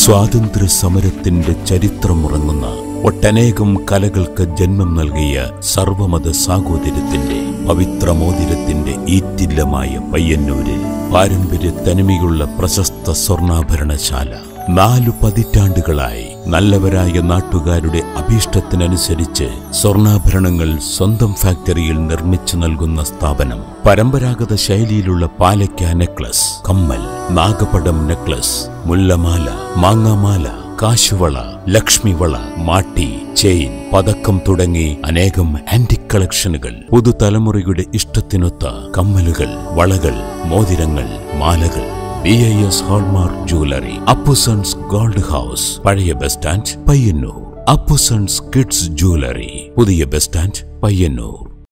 സ്വാതന്ത്ര്യ സമരത്തിന്റെ ചരിത്രമുറങ്ങുന്ന ഒട്ടനേകം കലകൾക്ക് ജന്മം നൽകിയ സർവമത സാഹോദര്യത്തിന്റെ പവിത്രമോതിരത്തിന്റെ ഈറ്റില്ലമായ പയ്യന്നൂരിൽ പാരമ്പര്യ തനിമയുള്ള പ്രശസ്ത സ്വർണ്ണാഭരണശാല നാലു പതിറ്റാണ്ടുകളായി നല്ലവരായ നാട്ടുകാരുടെ അഭീഷ്ടത്തിനനുസരിച്ച് സ്വർണ്ണാഭരണങ്ങൾ സ്വന്തം ഫാക്ടറിയിൽ നിർമ്മിച്ചു നൽകുന്ന സ്ഥാപനം പരമ്പരാഗത ശൈലിയിലുള്ള പാലക്ക നെക്ലസ് കമ്മൽ നാഗപടം നെക്ലസ് മുല്ലമാല മാങ്ങാമാല കാശുവള ലക്ഷ്മിവള മാട്ടി ചെയിൻ പതക്കം തുടങ്ങി അനേകം ആന്റിക് കളക്ഷനുകൾ പുതുതലമുറയുടെ ഇഷ്ടത്തിനൊത്ത കമ്മലുകൾ വളകൾ മോതിരങ്ങൾ മാലകൾ B I S hallmark jewellery Appusons gold house പഴയ bus stand Payyanur Appusons kids jewellery പുതിയ ബസ് സ്റ്റാൻഡ് പയ്യന്നൂർ